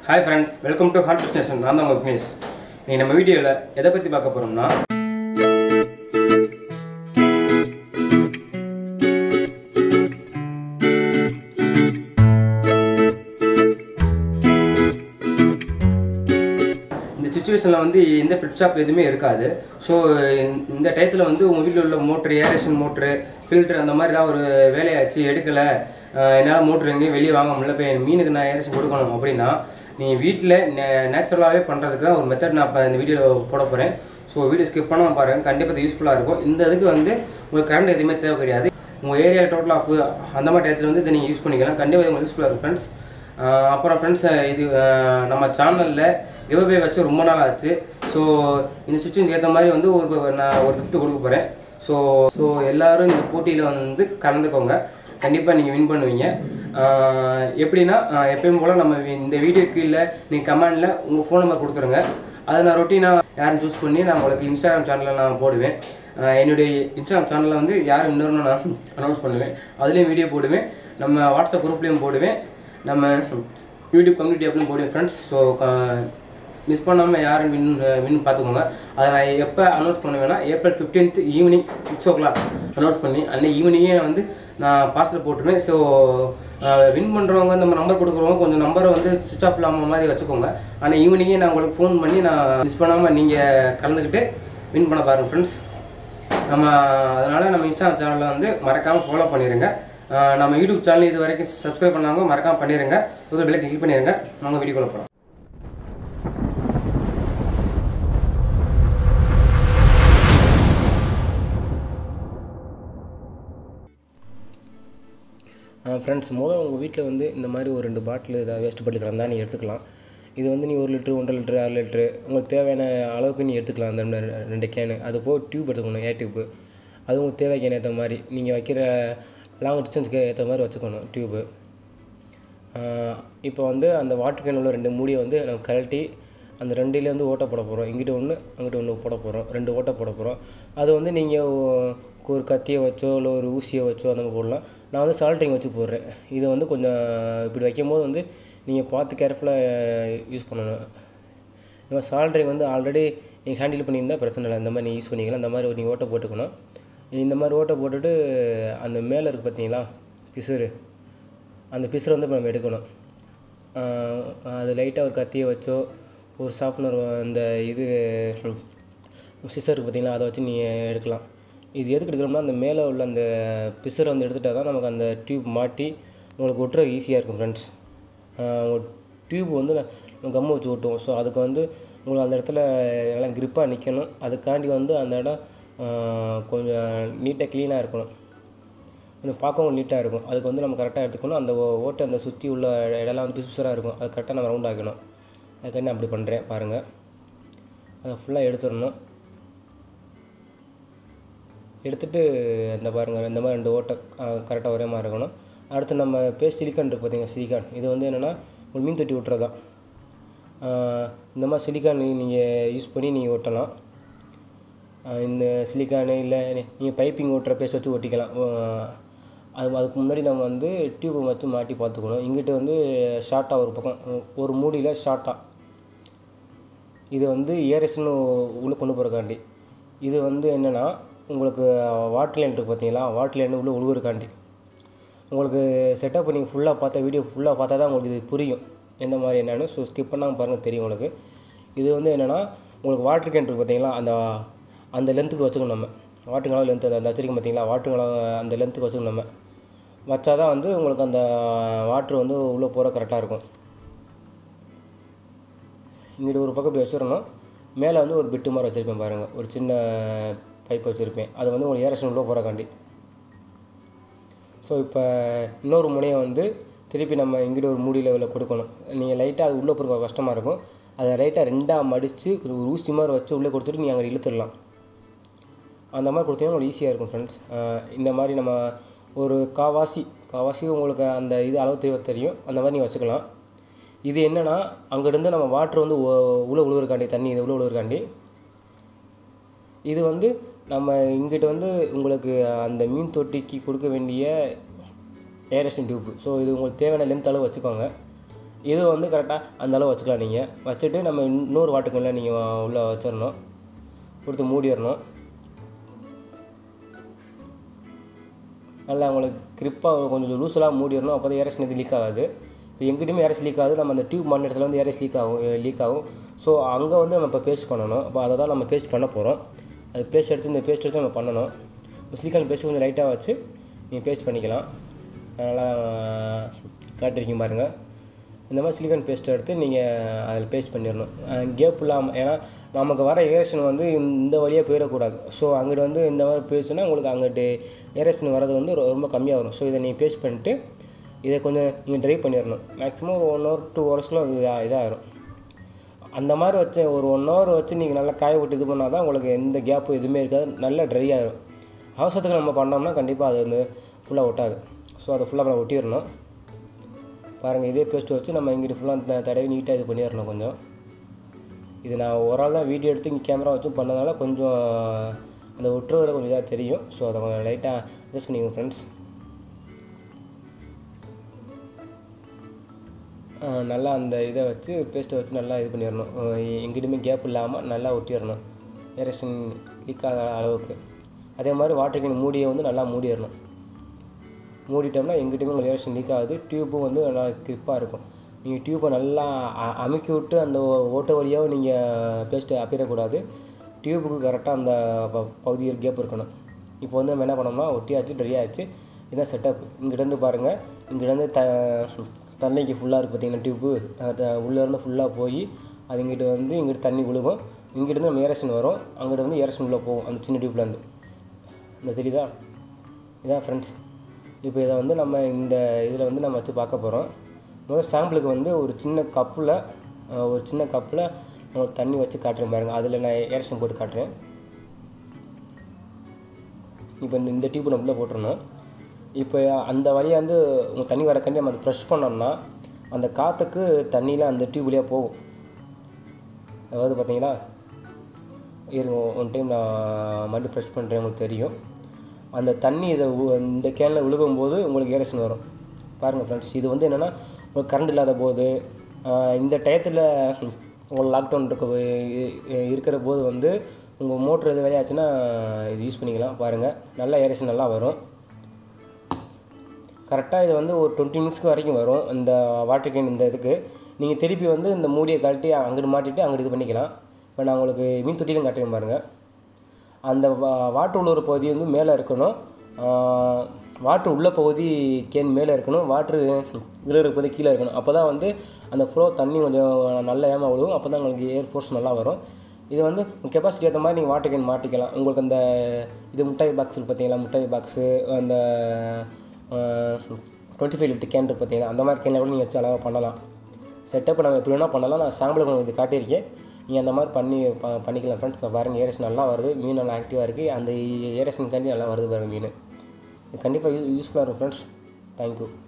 hi friends welcome to heart station நான் தான் உங்கள் விக்னேஷ் நீ நம்ம வீடியோவில் எதை பற்றி பார்க்க போகிறோம்னா இந்த சுச்சுவேஷனில் வந்து எந்த ஃபிட் ஷாப் எதுவுமே இருக்காது ஸோ இந்த டயத்தில் வந்து உங்கள் வீட்டில் உள்ள மோட்ரு ஏரேஷன் மோட்ரு ஃபில்ட்ரு அந்த மாதிரி ஏதாவது ஒரு வேலையாச்சு எடுக்கலை என்னால் மோட்ரு எங்கேயும் வெளியே வாங்க முடியல போய் மீனுக்கு நான் ஏரேஷன் கொடுக்கணும் அப்படின்னா நீ வீட்டில் நேச்சுரலாகவே பண்ணுறதுக்கு தான் ஒரு மெத்தட் நான் இப்போ இந்த வீடியோ போட போகிறேன் ஸோ வீடியோ ஸ்கிப் பண்ணாமல் பாருங்கள் கண்டிப்பாக இது யூஸ்ஃபுல்லாக இருக்கும் இந்த இதுக்கு வந்து உங்களுக்கு கரண்ட் எதுவுமே தேவை கிடையாது உங்கள் ஏரியாவில் டோட்டல் ஆஃப் அந்த மாதிரி டயத்தில் வந்து இதை நீங்கள் யூஸ் பண்ணிக்கலாம் கண்டிப்பாக இது உங்களுக்கு யூஸ்ஃபுல்லாக இருக்கும் ஃப்ரெண்ட்ஸ் ஆஹ் அப்புறம் ஃப்ரெண்ட்ஸ் இது ஆஹ் நம்ம சேனலில் கிவ்அவே வச்சு ரொம்ப நாள் ஆச்சு ஸோ இந்த சுச்சுவேஷன் ஏற்ற மாதிரி வந்து ஒரு நான் ஒரு gift கொடுக்க போகிறேன் ஸோ ஸோ எல்லாரும் இந்த போட்டியில் வந்து கலந்துக்கோங்க கண்டிப்பாக நீங்கள் வின் பண்ணுவீங்க ஆஹ் எப்படின்னா ஆஹ் எப்பயும் போல் நம்ம இந்த வீடியோ கீழே நீங்கள் கமெண்டில் உங்கள் ஃபோன் நம்பர் கொடுத்துருங்க அதை நான் ரொட்டீனாக யாரும் சூஸ் பண்ணி நான் உங்களுக்கு இன்ஸ்டாகிராம் சேனலில் நான் போடுவேன் ஆஹ் என்னுடைய இன்ஸ்டாகிராம் சேனலில் வந்து யார் இன்னொரு நான் அனௌன்ஸ் பண்ணுவேன் அதுலேயும் வீடியோ போடுவேன் நம்ம வாட்ஸ்அப் குரூப்லேயும் போடுவேன் நம்ம யூடியூப் கம்யூனிட்டி அப்படின்னு போடுவேன் ஃப்ரெண்ட்ஸ் ஸோ மிஸ் பண்ணாமல் யாரும் வின் வின் பார்த்துக்கோங்க அதை நான் எப்போ அனௌன்ஸ் பண்ணுவேன்னா April fifteenth evening six o'clock announce பண்ணி அன்னைக்கு ஈவினிங்கே வந்து நான் பார்சல் போட்டுருவேன் ஸோ வின் பண்ணுறவங்க நம்ம நம்பர் கொடுக்குறவங்க கொஞ்சம் நம்பரை வந்து சுவிச் ஆஃப் இல்லாமல் மாதிரி வச்சுக்கோங்க ஆனால் ஈவினிங்கே நான் உங்களுக்கு ஃபோன் பண்ணி நான் மிஸ் பண்ணாமல் நீங்கள் கலந்துக்கிட்டு வின் பண்ண பாருங்கள் ஃப்ரெண்ட்ஸ் நம்ம அதனால் நம்ம இன்ஸ்டா சேனலில் வந்து மறக்காமல் ஃபாலோ பண்ணிடுங்க ஆஹ் நம்ம யூடியூப் சேனல் இது வரைக்கும் சப்ஸ்கிரைப் பண்ணாங்க மறக்காமல் பண்ணிடுங்க புது பிள்ளைக்கு கிளிக் பண்ணிடுங்க நாங்கள் வீடியோக்குள்ள போகிறோம் ஃப்ரெண்ட்ஸ் முதல்ல உங்கள் வீட்டில் வந்து இந்த மாதிரி ஒரு ரெண்டு பாட்டில் ஏதாவது வேஸ்ட் பாட்டில் கிடந்தா நீ எடுத்துக்கலாம் இது வந்து நீ ஒரு லிட்ரு ஒன்றரை லிட்ரு அரை லிட்ரு உங்களுக்கு தேவையான அளவுக்கு நீ எடுத்துக்கலாம் அந்த ரெண்டு- ரெண்டு கேனு அது போக டியூப் எடுத்துக்கணும் ஏர் டியூப்பு அது உங்களுக்கு தேவைக்கு ஏற்ற மாதிரி நீங்கள் வைக்கிற லாங் டிஸ்டன்ஸ்க்கு ஏற்ற மாதிரி வச்சுக்கணும் டியூப்பு இப்போ வந்து அந்த வாட்டர் கேன் உள்ள ரெண்டு மூடியை வந்து நம்ம கழட்டி அந்த ரெண்டுலேயே வந்து ஓட்டை போட போகிறோம் இங்கிட்ட ஒன்று அங்கிட்ட ஒன்று போட போகிறோம் ரெண்டு ஓட்டை போட போகிறோம் அது வந்து நீங்கள் ஒரு கத்தியை வச்சோ இல்லை ஒரு ஊசியை வச்சோ அந்த மாதிரி போடலாம் நான் வந்து சால்ட்ரிங் வச்சு போடுறேன் இதை வந்து கொஞ்சம் இப்படி வைக்கும்போது வந்து நீங்கள் பார்த்து கேர்ஃபுல்லாக யூஸ் பண்ணணும் இந்த சால்ட்ரிங் வந்து ஆல்ரெடி நீங்கள் ஹேண்டில் பண்ணியிருந்தால் பிரச்சனை இல்லை இந்த மாதிரி நீங்கள் யூஸ் பண்ணிக்கலாம் இந்த மாதிரி நீங்கள் ஓட்டை போட்டுக்கணும் இந்த மாதிரி ஓட்டை போட்டுட்டு அந்த மேலே இருக்குது பார்த்தீங்களா பிசுறு அந்த பிசுரை வந்து இப்ப நம்ம எடுக்கணும் ஆஹ் அது லைட்டாக ஒரு கத்தியை வச்சோ ஒரு ஷார்ப்னர் அந்த இது சிசர் இருக்குது பார்த்தீங்களா அதை வச்சு நீங்கள் எடுக்கலாம் இது எதுக்கு எடுக்கிறோம்னா அந்த மேலே உள்ள அந்த பிசுரை வந்து எடுத்துட்டா தான் நமக்கு அந்த டியூப் மாட்டி உங்களுக்கு ஒட்டுற ஈஸியாக இருக்கும் ஃப்ரெண்ட்ஸ் டியூப் வந்து நம்ம கம்மு வச்சு ஒட்டுவோம் ஸோ அதுக்கு வந்து உங்களுக்கு அந்த இடத்துல எல்லாம் grip-ஆ நிற்கணும் அதுக்காண்டி வந்து அந்த இடம் ஆஹ் கொஞ்சம் நீட்டாக க்ளீனாக இருக்கணும் கொஞ்சம் பார்க்கவும் நீட்டாக இருக்கும் அதுக்கு வந்து நம்ம கரெக்டாக எடுத்துக்கணும் அந்த ஓ- ஓட்டை அந்த சுற்றி உள்ள இடம்லாம் வந்து பிசு பிசுறாக இருக்கும் அது கரெக்டாக நம்ம ரவுண்ட் ஆக்கணும் அதுக்கு நான் அப்படி பண்ணுறேன் பாருங்கள் அதை ஃபுல்லாக எடுத்துடணும் எடுத்துட்டு இந்த பாருங்கள் இந்த மாதிரி ரெண்டு ஓட்டை கரெக்டாக ஒரே மாதிரி இருக்கணும் அடுத்து நம்ம பேஸ்ட் சிலிக்கான் இருக்குது பார்த்தீங்க சிலிக்கான் இது வந்து என்னென்னா ஒரு மீன் தொட்டி ஒட்டுறது தான் ஆஹ் இந்த மாதிரி சிலிக்கான் நீங்கள் யூஸ் பண்ணி நீங்கள் ஒட்டலாம் ஆஹ் இந்த சிலிக்கானு இல்லை நீங்கள் பைப்பிங் ஓட்டுற பேஸ்ட் வச்சு ஒட்டிக்கலாம் ஆஹ் அது அதுக்கு முன்னாடி நம்ம வந்து டியூப்பை வச்சு மாட்டி பார்த்துக்கணும் இங்கிட்ட வந்து ஷார்ட்டாக ஒரு பக்கம் ஒரு மூடியில் ஷார்ட்டாக இது வந்து ஏரஸ்னு உள்ளே கொண்டு போகிறக்காண்டி இது வந்து என்னென்னா உங்களுக்கு வாட்டர் லைன் இருக்குது பார்த்தீங்களா வாட்டர் லைன் உள்ளே உழுகுறக்காண்டி உங்களுக்கு செட்டப் நீங்கள் ஃபுல்லாக பார்த்தா வீடியோ ஃபுல்லாக பார்த்தா தான் உங்களுக்கு இது புரியும் எந்த மாதிரி என்னென்னு ஸோ ஸ்கிப் பண்ணாமல் பாருங்கள் தெரியும் உங்களுக்கு இது வந்து என்னென்னா உங்களுக்கு வாட்டர் கேன் இருக்குது பார்த்தீங்களா அந்த அந்த லென்த்துக்கு வச்சுக்கணும் நம்ம வாட்டர் கலவு லென்த்து அந்த வச்சிருக்கோம் பார்த்தீங்களா வாட்டர் கலவு அந்த லென்த்துக்கு வச்சுக்கணும் நம்ம வச்சா தான் வந்து உங்களுக்கு அந்த வாட்ரு வந்து உள்ளே போகிற கரெக்டாக இருக்கும் இங்கிட்ட ஒரு பக்கம் இப்படி வச்சிடணும் மேலே வந்து ஒரு பிட்டு மாதிரி வச்சுருப்பேன் பாருங்கள் ஒரு சின்ன பைப் வச்சுருப்பேன் அது வந்து உங்களுக்கு ஏரேஷன் உள்ளே போகிறக்காண்டி ஸோ இப்போ இன்னொரு முனையை வந்து திருப்பி நம்ம இங்கிட்ட ஒரு மூடி லெவலில் கொடுக்கணும் நீங்கள் லைட்டாக அது உள்ளே போகிற கஷ்டமாக இருக்கும் அதை லைட்டாக ரெண்டாக மடித்து ஒரு ஊசி மாதிரி வச்சு உள்ளே கொடுத்துட்டு நீங்கள் அங்கே இழுத்துடலாம் அந்த மாதிரி கொடுத்தீங்கன்னா உங்களுக்கு ஈஸியாக இருக்கும் ஃப்ரெண்ட்ஸ் இந்த மாதிரி நம்ம ஒரு காவாசி காவாசி உங்களுக்கு அந்த இது அளவு தேவை தெரியும் அந்த மாதிரி நீங்கள் வச்சுக்கலாம் இது என்னென்னா அங்கேருந்து நம்ம வாட்ரு வந்து உ- உள்ள உழுவுறக்காண்டி தண்ணி இது உள்ள உழுவுறக்காண்டி இது வந்து நம்ம இங்கிட்ட வந்து உங்களுக்கு அந்த மீன் தொட்டிக்கு கொடுக்க வேண்டிய ஏரேஷன் டியூப்பு ஸோ இது உங்களுக்கு தேவையான லென்த் அளவு வச்சுக்கோங்க இது வந்து கரெக்டாக அந்த அளவு வச்சுக்கலாம் நீங்கள் வச்சுட்டு நம்ம இன்னொரு வாட்டுக்குள்ளே நீங்கள் உள்ளே வச்சிடணும் கொடுத்து மூடிடணும் நல்லா உங்களுக்கு கிரிப்பாக கொஞ்சம் லூஸெல்லாம் மூடிடணும் அப்போ தான் ஏரேஷன் இது லீக் ஆகாது இப்போ எங்கிட்டையுமே ஏரேஸ் லீக் ஆகுது நம்ம அந்த டியூப் மாட்டின இடத்துல வந்து ஏரேஸ் லீக் ஆகும் லீக் ஆகும் ஸோ அங்கே வந்து நம்ம இப்போ பேஸ்ட் பண்ணணும் அப்போ அதை தான் நம்ம பேஸ்ட் பண்ண போகிறோம் அது பேஸ்ட் எடுத்து இந்த பேஸ்ட் எடுத்து நம்ம பண்ணணும் சிலிக்கான் பேஸ்ட் கொஞ்சம் லைட்டாக வச்சு நீங்கள் பேஸ்ட் பண்ணிக்கலாம் நல்லா காட்டிருக்கீங்க பாருங்கள் இந்த மாதிரி சிலிக்கான் பேஸ்ட் எடுத்து நீங்கள் அதில் பேஸ்ட் பண்ணிடணும் கேப் இல்லாமல் ஏன்னா நமக்கு வர ஏரேஷன் வந்து இந்த வழியாக போயிடக்கூடாது ஸோ அங்கிட்டு வந்து இந்த மாதிரி பேஸ்ட்னா உங்களுக்கு அங்கிட்டு ஏரேஷன் வர்றது வந்து ரொ- ரொம்ப கம்மியாக வரும் ஸோ இதை நீங்கள் பேஸ்ட் பண்ணிட்டு இதை கொஞ்சம் நீங்கள் ட்ரை பண்ணிடணும் மேக்ஸிமம் ஒரு ஒன் ஹவர் டூ ஹவர்ஸ்க்குள்ள இதாக இதாகிடும் அந்த மாதிரி வச்சு ஒரு ஒன் ஹவர் வச்சு நீங்கள் நல்லா காய விட்டு இது பண்ணால் தான் உங்களுக்கு எந்த கேப்பும் எதுவுமே இருக்காது நல்லா ட்ரை ஆகிடும் அவசரத்துக்கு நம்ம பண்ணோம்னா கண்டிப்பாக அது வந்து ஃபுல்லாக ஒட்டாது ஸோ அதை ஃபுல்லாக நம்ம ஒட்டிடணும் பாருங்கள் இதே பேஸ்ட் வச்சு நம்ம இங்கிட்டு ஃபுல்லாக தடவி நீட்டாக இது பண்ணிடணும் கொஞ்சம் இது நான் ஒரு ஆள் தான் வீடியோ எடுத்து இங்கே கேமரா வச்சும் பண்ணதால கொஞ்சம் அந்த ஒட்டுறதுல கொஞ்சம் இதாக தெரியும் ஸோ அதை கொஞ்சம் லைட்டாக அட்ஜஸ்ட் பண்ணிக்கோங்க ஃப்ரெண்ட்ஸ் நல்லா அந்த இதை வச்சு பேஸ்ட்டை வச்சு நல்லா இது பண்ணிடணும் எங்கிட்டுமே கேப் இல்லாமல் நல்லா ஒட்டிடணும் ஏரேஷன் லீக் ஆகாத அளவுக்கு அதே மாதிரி வாட்டர் கேன் மூடியை வந்து நல்லா மூடிடணும் மூடிட்டோம்னா எங்கிட்டுமே உங்களுக்கு ஏரேஷன் லீக் ஆகுது டியூப்பும் வந்து நல்லா கிரிப்பாக இருக்கும் நீங்கள் டியூப்பை நல்லா அ- அமுக்கி விட்டு அந்த ஓ- ஓட்டை வழியாகவும் நீங்கள் பேஸ்ட்டு அப்பிடக்கூடாது டியூப்புக்கு கரெக்டாக அந்த ப- பகுதியில் கேப் இருக்கணும் இப்போ வந்து நம்ம என்ன பண்ணோம்னா ஒட்டியாச்சு ட்ரை ஆச்சு இதான் செட்டப் இங்கிட்டேருந்து பாருங்கள் இங்கிட்டேருந்து த தண்ணிக்கு ஃபுல்லாக இருக்குது பார்த்தீங்கன்னா டியூப்பு உள்ளேருந்து ஃபுல்லாக போய் அது இங்கிட்டு வந்து இங்கிட்டு தண்ணி விழுகும் இங்கிட்டு நம்ம ஏரேஷன் வரும் அங்கிட்டு வந்து ஏரேஷன் உள்ளே போகும் அந்த சின்ன டியூப்லேருந்து இந்த தெரியுதா இதான் ஃப்ரெண்ட்ஸ் இப்போ இதை வந்து நம்ம இந்த இதில் வந்து நம்ம வச்சு பார்க்க போகிறோம் முதல் சாம்பிளுக்கு வந்து ஒரு சின்ன கப்பில் ஒரு சின்ன கப்பில் உங்களுக்கு தண்ணி வச்சு காட்டுறேன் பாருங்க அதில் நான் ஏரேஷன் போட்டு காட்டுறேன் இப்போ இந்த இந்த டியூப் நம்ம உள்ளே போட்டுருணும் இப்போ அந்த வழியாக வந்து உங்கள் தண்ணி வரக்காண்டி நம்ம அதை ப்ரெஷ் பண்ணோம்னா அந்த காற்றுக்கு தண்ணியில் அந்த டியூப் வழியாக போகும் அதாவது பார்த்தீங்களா இருங்க ஒன் டைம் நான் மறுபடியும் ப்ரெஷ் பண்ணுறேன் உங்களுக்கு தெரியும் அந்த தண்ணி இதை உ- இந்த கேனில் விழுகும்போது உங்களுக்கு ஏரேஷன் வரும் பாருங்கள் ஃப்ரெண்ட்ஸ் இது வந்து என்னென்னா உங்களுக்கு கரண்ட் இல்லாத போது ஆஹ் இந்த டயத்தில் உங்களுக்கு லாக்டவுன் இருக்க இ- இருக்கிற போது வந்து உங்கள் மோட்ரு எது வேலையாச்சுன்னா இது யூஸ் பண்ணிக்கலாம் பாருங்கள் நல்லா ஏரேஷன் நல்லா வரும் கரெக்டாக இது வந்து ஒரு டுவெண்ட்டி மினிட்ஸ்க்கு வரைக்கும் வரும் இந்த வாட்டர் கேன் இந்த இதுக்கு நீங்கள் திருப்பி வந்து இந்த மூடியை கழட்டி அங்கிட்டு மாட்டிட்டு அங்கிட்டு இது பண்ணிக்கலாம் இப்போ நான் உங்களுக்கு மீன் தொட்டிலும் காட்டுறேன் பாருங்கள் அந்த வா- வாட்டர் உள்ள ஒரு பகுதி வந்து மேலே இருக்கணும் வாட்ரு உள்ள பகுதி கேன் மேலே இருக்கணும் வாட்ரு விழுகிற பகுதி கீழே இருக்கணும் அப்போ தான் வந்து அந்த ஃப்ளோ தண்ணி கொஞ்சம் நல்ல ஏமா விழுவும் அப்போ தான் உங்களுக்கு ஏர் ஃபோர்ஸ் நல்லா வரும் இது வந்து கெப்பாசிட்டி ஏற்ற மாதிரி நீங்கள் வாட்டர் கேன் மாட்டிக்கலாம் உங்களுக்கு அந்த இது முட்டாய் பாக்ஸ் பார்த்தீங்களா முட்டாய் பாக்ஸு அந்த டுவெண்ட்டி ஃபைவ் லிட்டர் கேன் இருக்கு பார்த்தீங்களா அந்த மாதிரி கேனில் கூட நீங்கள் வச்சு அழகாக பண்ணலாம் செட்டப் நம்ம எப்படி வேணால் பண்ணலாம் நான் சாம்பிளுக்கு உங்களுக்கு இது காட்டியிருக்கேன் நீங்கள் அந்த மாதிரி பண்ணி ப பண்ணிக்கலாம் ஃப்ரெண்ட்ஸ் நான் பாருங்கள் ஏரேஷன் நல்லா வருது மீன் நல்லா ஆக்டிவாக இருக்குது அந்த ஏரேஷன் காண்டி நல்லா வருது பாருங்கள் மீன் இது கண்டிப்பாக யூ யூஸ்ஃபுல்லாக இருக்கும் ஃப்ரெண்ட்ஸ் தேங்க்யூ